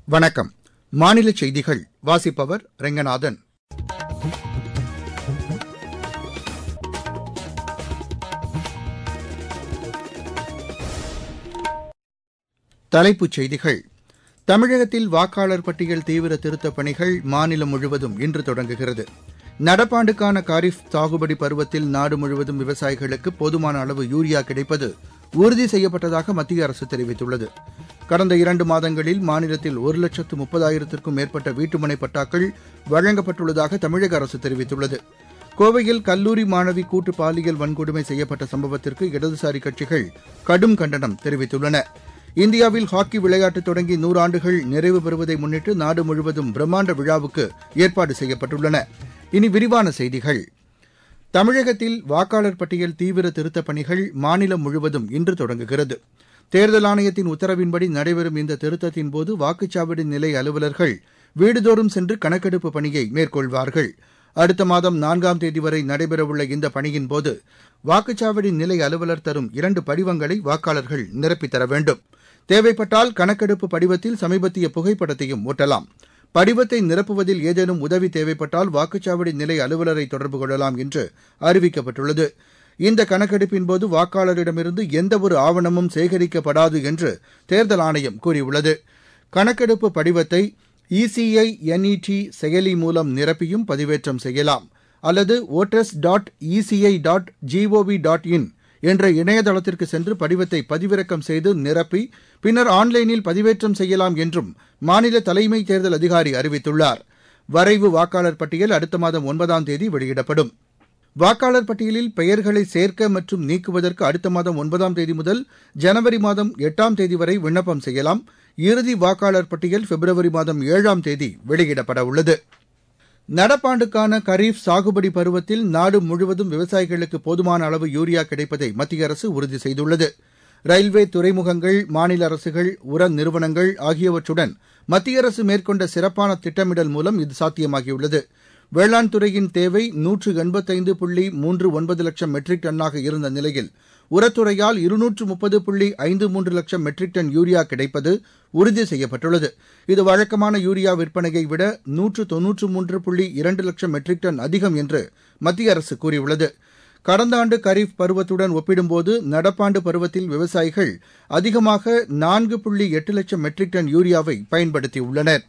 வணக்கம் மாநில செய்திகள் வாசிப்பவர் ரெங்கநாதன் தலைப்புச் செய்திகள் தமிழகத்தில் வாக்காளர் பட்டியல் தீவிர திருத்தப் பணிகள் மாநிலம் முழுவதும் இன்று தொடங்குகிறது நடப்பாண்டுக்கான காரிஃப் சாகுபடி பருவத்தில் நாடு முழுவதும் விவசாயிகளுக்கு போதுமான அளவு யூரியா கிடைப்பது உறுதி செய்யப்பட்டதாக மத்திய அரசு தெரிவித்துள்ளது கடந்த இரண்டு மாதங்களில் மாநிலத்தில் ஒரு லட்சத்து முப்பதாயிரத்திற்கும் மேற்பட்ட வீட்டுமனை பட்டாக்கள் வழங்கப்பட்டுள்ளதாக தமிழக அரசு தெரிவித்துள்ளது கோவையில் கல்லூரி மாணவி கூட்டு பாலியல் வன்கொடுமை செய்யப்பட்ட சம்பவத்திற்கு இடதுசாரி கட்சிகள் கடும் கண்டனம் தெரிவித்துள்ளன இந்தியாவில் ஹாக்கி விளையாட்டு தொடங்கி நூறாண்டுகள் நிறைவு பெறுவதை முன்னிட்டு நாடு முழுவதும் பிரம்மாண்ட விழாவுக்கு ஏற்பாடு செய்யப்பட்டுள்ளன இனி விரிவான செய்திகள் தமிழகத்தில் வாக்காளர் பட்டியல் தீவிர திருத்தப் பணிகள் மாநிலம் முழுவதும் இன்று தொடங்குகிறது தேர்தல் ஆணையத்தின் உத்தரவின்படி நடைபெறும் இந்த திருத்தத்தின்போது வாக்குச்சாவடி நிலை அலுவலர்கள் வீடுதோறும் சென்று கணக்கெடுப்பு பணியை மேற்கொள்வார்கள் அடுத்த மாதம் நான்காம் தேதி வரை நடைபெறவுள்ள இந்த பணியின்போது வாக்குச்சாவடி நிலை அலுவலர் தரும் இரண்டு படிவங்களை வாக்காளர்கள் நிரப்பித் தர வேண்டும் தேவைப்பட்டால் கணக்கெடுப்பு படிவத்தில் சமீபத்திய புகைப்படத்தையும் ஒட்டலாம் படிவத்தை நிரப்புவதில் ஏதேனும் உதவி தேவைப்பட்டால் வாக்குச்சாவடி நிலை அலுவலரை தொடர்பு கொள்ளலாம் என்று அறிவிக்கப்பட்டுள்ளது இந்த கணக்கெடுப்பின்போது வாக்காளரிடமிருந்து எந்தவொரு ஆவணமும் சேகரிக்கப்படாது என்று தேர்தல் ஆணையம் கூறியுள்ளது கணக்கெடுப்பு படிவத்தை இசிஐ என்இடி செயலி மூலம் நிரப்பியும் பதிவேற்றம் செய்யலாம் அல்லது voters dot ECI dot gov dot in என்ற இணையதளத்திற்கு சென்று படிவத்தை பதிவிறக்கம் செய்து நிரப்பி பின்னர் ஆன்லைனில் பதிவேற்றம் செய்யலாம் என்றும் மாநில தலைமை தேர்தல் அதிகாரி அறிவித்துள்ளார் வரைவு வாக்காளர் பட்டியல் அடுத்த மாதம் ஒன்பதாம் தேதி வெளியிடப்படும் வாக்காளர் பட்டியலில் பெயர்களை சேர்க்க மற்றும் நீக்குவதற்கு அடுத்த மாதம் ஒன்பதாம் தேதி முதல் ஜனவரி மாதம் எட்டாம் தேதி வரை விண்ணப்பம் செய்யலாம் இறுதி வாக்காளர் பட்டியல் பிப்ரவரி மாதம் ஏழாம் தேதி வெளியிடப்பட உள்ளது நடப்பாண்டுக்கான கரீப் சாகுபடி பருவத்தில் நாடு முழுவதும் விவசாயிகளுக்கு போதுமான அளவு யூரியா கிடைப்பதை மத்திய அரசு உறுதி செய்துள்ளது ரயில்வே துறைமுகங்கள் மாநில அரசுகள் உர நிறுவனங்கள் ஆகியவற்றுடன் மத்திய அரசு மேற்கொண்ட சிறப்பான திட்டமிடல் மூலம் இது சாத்தியமாகியுள்ளது வேளாண் துறையின் தேவை நூற்று எண்பத்தைந்து புள்ளி மூன்று ஒன்பது லட்சம் மெட்ரிக் டன்னாக இருந்த நிலையில் உரத்துறையால் இருநூற்று முப்பது புள்ளி ஐந்து மூன்று லட்சம் மெட்ரிக் டன் யூரியா கிடைப்பது உறுதி செய்யப்பட்டுள்ளது இது வழக்கமான யூரியா விற்பனையை விட நூற்று தொன்னூற்று மூன்று புள்ளி இரண்டு லட்சம் மெட்ரிக் டன் அதிகம் என்று மத்திய அரசு கூறியுள்ளது கடந்த ஆண்டு கரீப் பருவத்துடன் ஒப்பிடும்போது நடப்பாண்டு பருவத்தில் விவசாயிகள் அதிகமாக நான்கு புள்ளி எட்டு லட்சம் மெட்ரிக் டன் யூரியாவை பயன்படுத்தியுள்ளனர்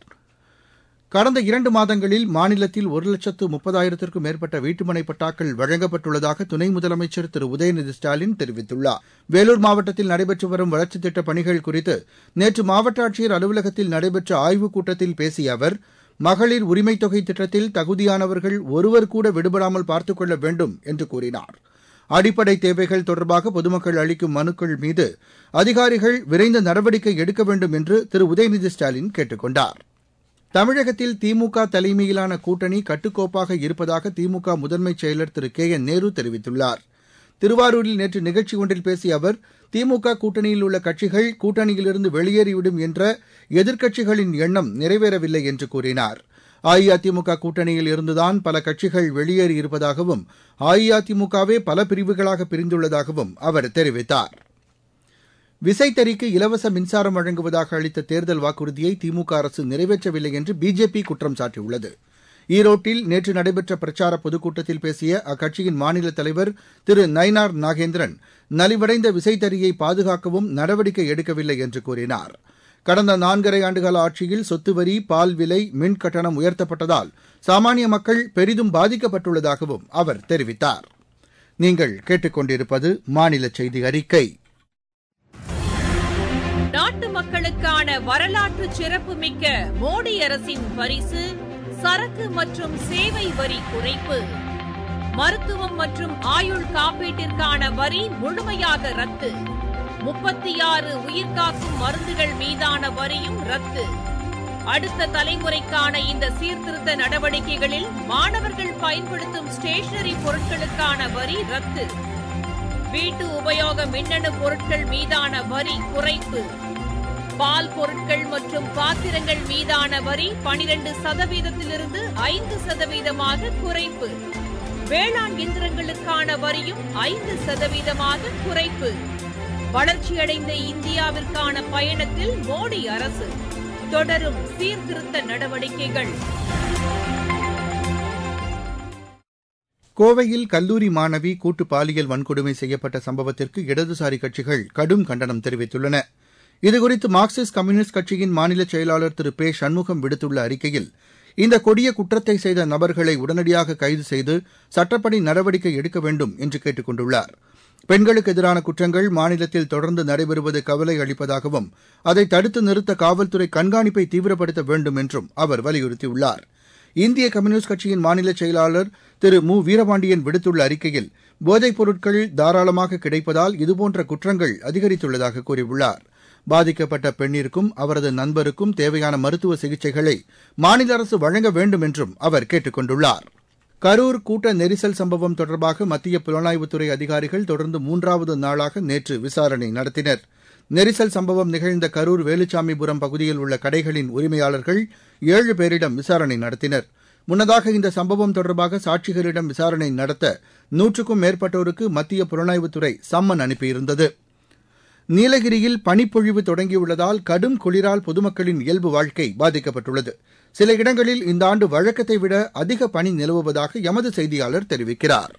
கடந்த இரண்டு மாதங்களில் மாநிலத்தில் ஒரு லட்சத்து முப்பதாயிரத்திற்கும் மேற்பட்ட வீட்டுமனை பட்டாக்கள் வழங்கப்பட்டுள்ளதாக துணை முதலமைச்சர் திரு உதயநிதி ஸ்டாலின் தெரிவித்துள்ளார் வேலூர் மாவட்டத்தில் நடைபெற்று வரும் வளர்ச்சித் திட்டப் பணிகள் குறித்து நேற்று மாவட்ட ஆட்சியர் அலுவலகத்தில் நடைபெற்ற ஆய்வுக் கூட்டத்தில் பேசிய அவர் மகளிர் உரிமைத் தொகை திட்டத்தில் தகுதியானவர்கள் ஒருவர் கூட விடுபடாமல் பார்த்துக் கொள்ள வேண்டும் என்று கூறினார் அடிப்படை தேவைகள் தொடர்பாக பொதுமக்கள் அளிக்கும் மனுக்கள் மீது அதிகாரிகள் விரைந்த நடவடிக்கை எடுக்க வேண்டும் என்று திரு உதயநிதி ஸ்டாலின் கேட்டுக் கொண்டார் தமிழகத்தில் திமுக தலைமையிலான கூட்டணி கட்டுக்கோப்பாக இருப்பதாக திமுக முதன்மைச் செயலர் திரு கே என் நேரு தெரிவித்துள்ளார் திருவாரூரில் நேற்று நிகழ்ச்சி ஒன்றில் பேசிய அவர் திமுக கூட்டணியில் உள்ள கட்சிகள் கூட்டணியிலிருந்து வெளியேறிவிடும் என்ற எதிர்க்கட்சிகளின் எண்ணம் நிறைவேறவில்லை என்று கூறினார் அஇஅதிமுக கூட்டணியில் இருந்துதான் பல கட்சிகள் வெளியேறியிருப்பதாகவும் அஇஅதிமுகவே பல பிரிவுகளாக பிரிந்துள்ளதாகவும் அவர் தெரிவித்தார் விசைத்தறிக்கு இலவச மின்சாரம் வழங்குவதாக அளித்த தேர்தல் வாக்குறுதியை திமுக அரசு நிறைவேற்றவில்லை என்று பிஜேபி குற்றம் சாட்டியுள்ளது ஈரோட்டில் நேற்று நடைபெற்ற பிரச்சார பொதுக்கூட்டத்தில் பேசிய அக்கட்சியின் மாநில தலைவர் திரு நயினார் நாகேந்திரன் நலிவடைந்த விசைத்தறியை பாதுகாக்கவும் நடவடிக்கை எடுக்கவில்லை என்று கூறினார் கடந்த நான்கரை ஆண்டுகால ஆட்சியில் சொத்து வரி பால் விலை மின் கட்டணம் உயர்த்தப்பட்டதால் சாமானிய மக்கள் பெரிதும் பாதிக்கப்பட்டுள்ளதாகவும் அவர் தெரிவித்தார் நீங்கள் கேட்டுக்கொண்டிருப்பது மாநில செய்தி அறிக்கை நாட்டு மக்களுக்கான வரலாற்று சிறப்புமிக்க மோடி அரசின் பரிசு சரக்கு மற்றும் சேவை வரி குறைப்பு மருத்துவம் மற்றும் ஆயுள் காப்பீட்டிற்கான வரி முழுமையாக ரத்து முப்பத்தி ஆறு உயிர்காக்கும் மருந்துகள் மீதான வரியும் ரத்து அடுத்த தலைமுறைக்கான இந்த சீர்திருத்த நடவடிக்கைகளில் மாணவர்கள் பயன்படுத்தும் ஸ்டேஷனரி பொருட்களுக்கான வரி ரத்து வீட்டு உபயோக மின்னணு பொருட்கள் மீதான வரி குறைப்பு பால் பொருட்கள் மற்றும் பாத்திரங்கள் மீதான வரி பனிரெண்டு சதவீதத்திலிருந்து ஐந்து சதவீதமாக குறைப்பு வேளாண் இயந்திரங்களுக்கான வரியும் ஐந்து சதவீதமாக குறைப்பு வளர்ச்சியடைந்த இந்தியாவிற்கான பயணத்தில் மோடி அரசு தொடரும் சீர்திருத்த நடவடிக்கைகள் கோவையில் கல்லூரி மாணவி கூட்டு பாலியல் வன்கொடுமை செய்யப்பட்ட சம்பவத்திற்கு இடதுசாரி கட்சிகள் கடும் கண்டனம் தெரிவித்துள்ளன இதுகுறித்து மார்க்சிஸ்ட் கம்யூனிஸ்ட் கட்சியின் மாநில செயலாளர் திரு பே சண்முகம் விடுத்துள்ள அறிக்கையில் இந்த கொடிய குற்றத்தை செய்த நபர்களை உடனடியாக கைது செய்து சட்டப்படி நடவடிக்கை எடுக்க வேண்டும் என்று கேட்டுக் கொண்டுள்ளார் பெண்களுக்கு எதிரான குற்றங்கள் மாநிலத்தில் தொடர்ந்து நடைபெறுவது கவலை அளிப்பதாகவும் அதை தடுத்து நிறுத்த காவல்துறை கண்காணிப்பை தீவிரப்படுத்த வேண்டும் என்றும் அவர் வலியுறுத்தியுள்ளார் இந்திய கம்யூனிஸ்ட் கட்சியின் மாநில செயலாளர் திரு மு வீரபாண்டியன் விடுத்துள்ள அறிக்கையில் போதைப் பொருட்கள் தாராளமாக கிடைப்பதால் இதுபோன்ற குற்றங்கள் அதிகரித்துள்ளதாக கூறியுள்ளார் பாதிக்கப்பட்ட பெண்ணிற்கும் அவரது நண்பருக்கும் தேவையான மருத்துவ சிகிச்சைகளை மாநில அரசு வழங்க வேண்டும் என்றும் அவர் கேட்டுக் கொண்டுள்ளார் கரூர் கூட்ட நெரிசல் சம்பவம் தொடர்பாக மத்திய புலனாய்வுத்துறை அதிகாரிகள் தொடர்ந்து மூன்றாவது நாளாக நேற்று விசாரணை நடத்தினர் நெரிசல் சம்பவம் நிகழ்ந்த கரூர் வேலுச்சாமிபுரம் பகுதியில் உள்ள கடைகளின் உரிமையாளர்கள் ஏழு பேரிடம் விசாரணை நடத்தினர் முன்னதாக இந்த சம்பவம் தொடர்பாக சாட்சிகளிடம் விசாரணை நடத்த நூற்றுக்கும் மேற்பட்டோருக்கு மத்திய புலனாய்வுத்துறை சம்மன் அனுப்பியிருந்தது நீலகிரியில் பனிப்பொழிவு தொடங்கியுள்ளதால் கடும் குளிரால் பொதுமக்களின் இயல்பு வாழ்க்கை பாதிக்கப்பட்டுள்ளது சில இடங்களில் இந்த ஆண்டு வழக்கத்தை விட அதிக பனி நிலவுவதாக எமது செய்தியாளர் தெரிவிக்கிறார்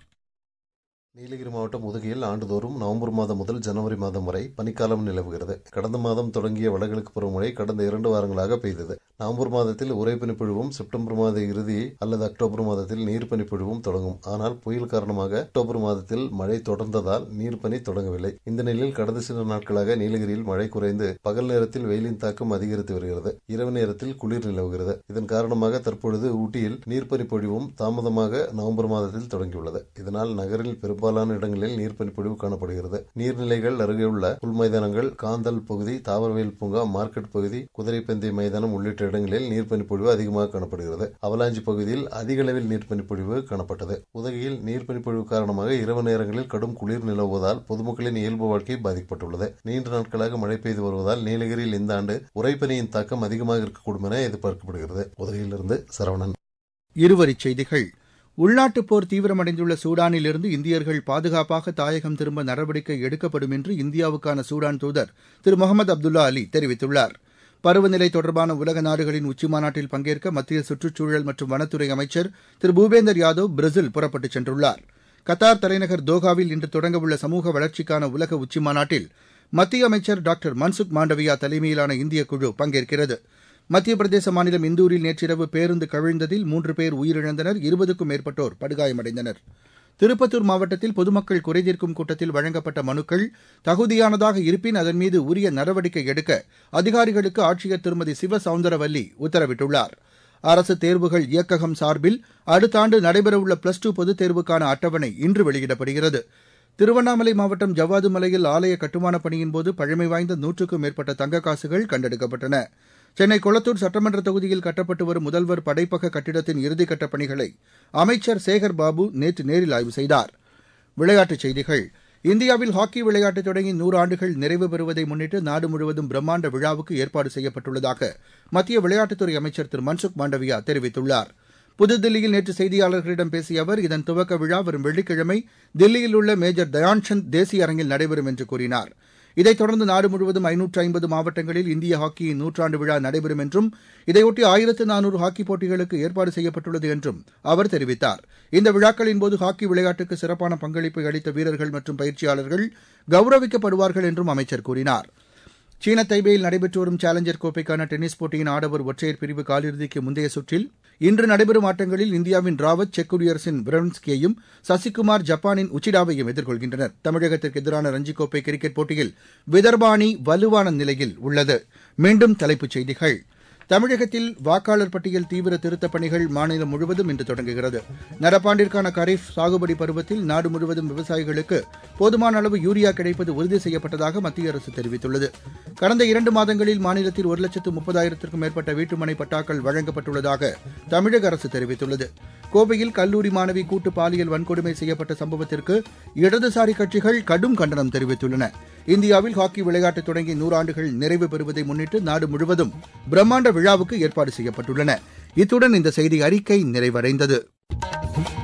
நீலகிரி மாவட்டம் உதகையில் ஆண்டுதோறும் நவம்பர் மாதம் முதல் ஜனவரி மாதம் வரை பனிக்காலம் நிலவுகிறது கடந்த மாதம் தொடங்கிய வடகிழக்கு பருவமழை கடந்த இரண்டு வாரங்களாக பெய்தது நவம்பர் மாதத்தில் உரை பனிப்பொழிவும் செப்டம்பர் மாத இறுதி அல்லது அக்டோபர் மாதத்தில் நீர் பனிப்பொழிவும் தொடங்கும் ஆனால் புயல் காரணமாக அக்டோபர் மாதத்தில் மழை தொடர்ந்ததால் நீர்ப்பனி தொடங்கவில்லை இந்த நிலையில் கடந்த சில நாட்களாக நீலகிரியில் மழை குறைந்து பகல் நேரத்தில் வெயிலின் தாக்கம் அதிகரித்து வருகிறது இரவு நேரத்தில் குளிர் நிலவுகிறது இதன் காரணமாக தற்பொழுது ஊட்டியில் நீர்ப்பனி பொழிவும் தாமதமாக நவம்பர் மாதத்தில் தொடங்கியுள்ளது இதனால் நகரில் பெரும் பெரும்பாலான இடங்களில் நீர்ப்பனிப்பொழிவு காணப்படுகிறது நீர்நிலைகள் அருகே உள்ள புல் மைதானங்கள் காந்தல் பகுதி தாவரவியல் பூங்கா மார்க்கெட் பகுதி குதிரைப்பந்தய மைதானம் உள்ளிட்ட இடங்களில் நீர்ப்பனிப்பொழிவு அதிகமாக காணப்படுகிறது அவலாஞ்சி பகுதியில் அதிக அளவில் நீர்ப்பனிப்பொழிவு காணப்பட்டது உதகையில் நீர்ப்பனிப்பொழிவு காரணமாக இரவு நேரங்களில் கடும் குளிர் நிலவுவதால் பொதுமக்களின் இயல்பு வாழ்க்கை பாதிக்கப்பட்டுள்ளது நீண்ட நாட்களாக மழை பெய்து வருவதால் நீலகிரியில் இந்த ஆண்டு உரைப்பனியின் தாக்கம் அதிகமாக இருக்கக்கூடும் என எதிர்பார்க்கப்படுகிறது உதகையிலிருந்து சரவணன் இருவரிச் செய்திகள் உள்நாட்டுப் போர் தீவிரமடைந்துள்ள சூடானிலிருந்து இந்தியர்கள் பாதுகாப்பாக தாயகம் திரும்ப நடவடிக்கை எடுக்கப்படும் என்று இந்தியாவுக்கான சூடான் தூதர் திரு முகமது அப்துல்லா அலி தெரிவித்துள்ளார் பருவநிலை தொடர்பான உலக நாடுகளின் உச்சிமாநாட்டில் பங்கேற்க மத்திய சுற்றுச்சூழல் மற்றும் வனத்துறை அமைச்சர் திரு பூபேந்தர் யாதவ் பிரேசில் புறப்பட்டுச் சென்றுள்ளார் கத்தார் தலைநகர் தோஹாவில் இன்று தொடங்கவுள்ள சமூக வளர்ச்சிக்கான உலக உச்சிமாநாட்டில் மத்திய அமைச்சர் டாக்டர் மன்சுக் மாண்டவியா தலைமையிலான இந்திய குழு பங்கேற்கிறது மத்திய பிரதேச மாநிலம் இந்தூரில் நேற்றிரவு பேருந்து கவிழ்ந்ததில் மூன்று பேர் உயிரிழந்தனர் இருபதுக்கும் மேற்பட்டோர் படுகாயமடைந்தனர் திருப்பத்தூர் மாவட்டத்தில் பொதுமக்கள் குறைதீர்க்கும் கூட்டத்தில் வழங்கப்பட்ட மனுக்கள் தகுதியானதாக இருப்பின் அதன் மீது உரிய நடவடிக்கை எடுக்க அதிகாரிகளுக்கு ஆட்சியர் திருமதி சிவ சவுந்தரவல்லி உத்தரவிட்டுள்ளார் அரசு தேர்வுகள் இயக்ககம் சார்பில் அடுத்த ஆண்டு நடைபெறவுள்ள பிளஸ் டூ பொதுத் தேர்வுக்கான அட்டவணை இன்று வெளியிடப்படுகிறது திருவண்ணாமலை மாவட்டம் ஜவ்வாது மலையில் ஆலய கட்டுமானப் பணியின்போது பழமை வாய்ந்த நூற்றுக்கும் மேற்பட்ட தங்க காசுகள் கண்டெடுக்கப்பட்டன சென்னை கொளத்தூர் சட்டமன்ற தொகுதியில் கட்டப்பட்டு வரும் முதல்வர் படைப்பக கட்டிடத்தின் இறுதிக்கட்டப் பணிகளை அமைச்சர் சேகர் பாபு நேற்று நேரில் ஆய்வு செய்தார் விளையாட்டுச் செய்திகள் இந்தியாவில் ஹாக்கி விளையாட்டு தொடங்கி நூறு ஆண்டுகள் நிறைவு பெறுவதை முன்னிட்டு நாடு முழுவதும் பிரம்மாண்ட விழாவுக்கு ஏற்பாடு செய்யப்பட்டுள்ளதாக மத்திய விளையாட்டுத்துறை அமைச்சர் திரு மன்சுக் மாண்டவியா தெரிவித்துள்ளார் புதுதில்லியில் நேற்று செய்தியாளர்களிடம் பேசிய அவர் இதன் துவக்க விழா வரும் வெள்ளிக்கிழமை தில்லியில் உள்ள மேஜர் தயான்சந்த் தேசிய அரங்கில் நடைபெறும் என்று கூறினார் இதைத் தொடர்ந்து நாடு முழுவதும் ஐநூற்று ஐம்பது மாவட்டங்களில் இந்திய ஹாக்கியின் நூற்றாண்டு விழா நடைபெறும் என்றும் இதையொட்டி ஆயிரத்து நானூறு ஹாக்கி போட்டிகளுக்கு ஏற்பாடு செய்யப்பட்டுள்ளது என்றும் அவர் தெரிவித்தார் இந்த விழாக்களின்போது ஹாக்கி விளையாட்டுக்கு சிறப்பான பங்களிப்பை அளித்த வீரர்கள் மற்றும் பயிற்சியாளர்கள் கௌரவிக்கப்படுவார்கள் என்றும் அமைச்சர் கூறினார் சீன தைபேயில் நடைபெற்று வரும் சேலஞ்சர் கோப்பைக்கான டென்னிஸ் போட்டியின் ஆடவர் ஒற்றையர் பிரிவு காலிறுதிக்கு முந்தைய சுற்றில் இன்று நடைபெறும் ஆட்டங்களில் இந்தியாவின் ராவத் செக் குடியரசின் பிரன்ஸ்கியையும் சசிகுமார் ஜப்பானின் உச்சிடாவையும் எதிர்கொள்கின்றனர் தமிழகத்திற்கு எதிரான ரஞ்சிக் கோப்பை கிரிக்கெட் போட்டியில் விதர்பா அணி வலுவான நிலையில் உள்ளது மீண்டும் தலைப்புச் செய்திகள் தமிழகத்தில் வாக்காளர் பட்டியல் தீவிர திருத்தப் பணிகள் மாநிலம் முழுவதும் இன்று தொடங்குகிறது நடப்பாண்டிற்கான கரீஃப் சாகுபடி பருவத்தில் நாடு முழுவதும் விவசாயிகளுக்கு போதுமான அளவு யூரியா கிடைப்பது உறுதி செய்யப்பட்டதாக மத்திய அரசு தெரிவித்துள்ளது கடந்த இரண்டு மாதங்களில் மாநிலத்தில் ஒரு லட்சத்து முப்பதாயிரத்திற்கும் மேற்பட்ட வீட்டுமனை பட்டாக்கள் வழங்கப்பட்டுள்ளதாக தமிழக அரசு தெரிவித்துள்ளது கோவையில் கல்லூரி மாணவி கூட்டு பாலியல் வன்கொடுமை செய்யப்பட்ட சம்பவத்திற்கு இடதுசாரி கட்சிகள் கடும் கண்டனம் தெரிவித்துள்ளன இந்தியாவில் ஹாக்கி விளையாட்டு தொடங்கி நூறாண்டுகள் நிறைவு பெறுவதை முன்னிட்டு நாடு முழுவதும் பிரம்மாண்ட விழாவுக்கு ஏற்பாடு செய்யப்பட்டுள்ளன இத்துடன் இந்த செய்தி அறிக்கை நிறைவடைந்தது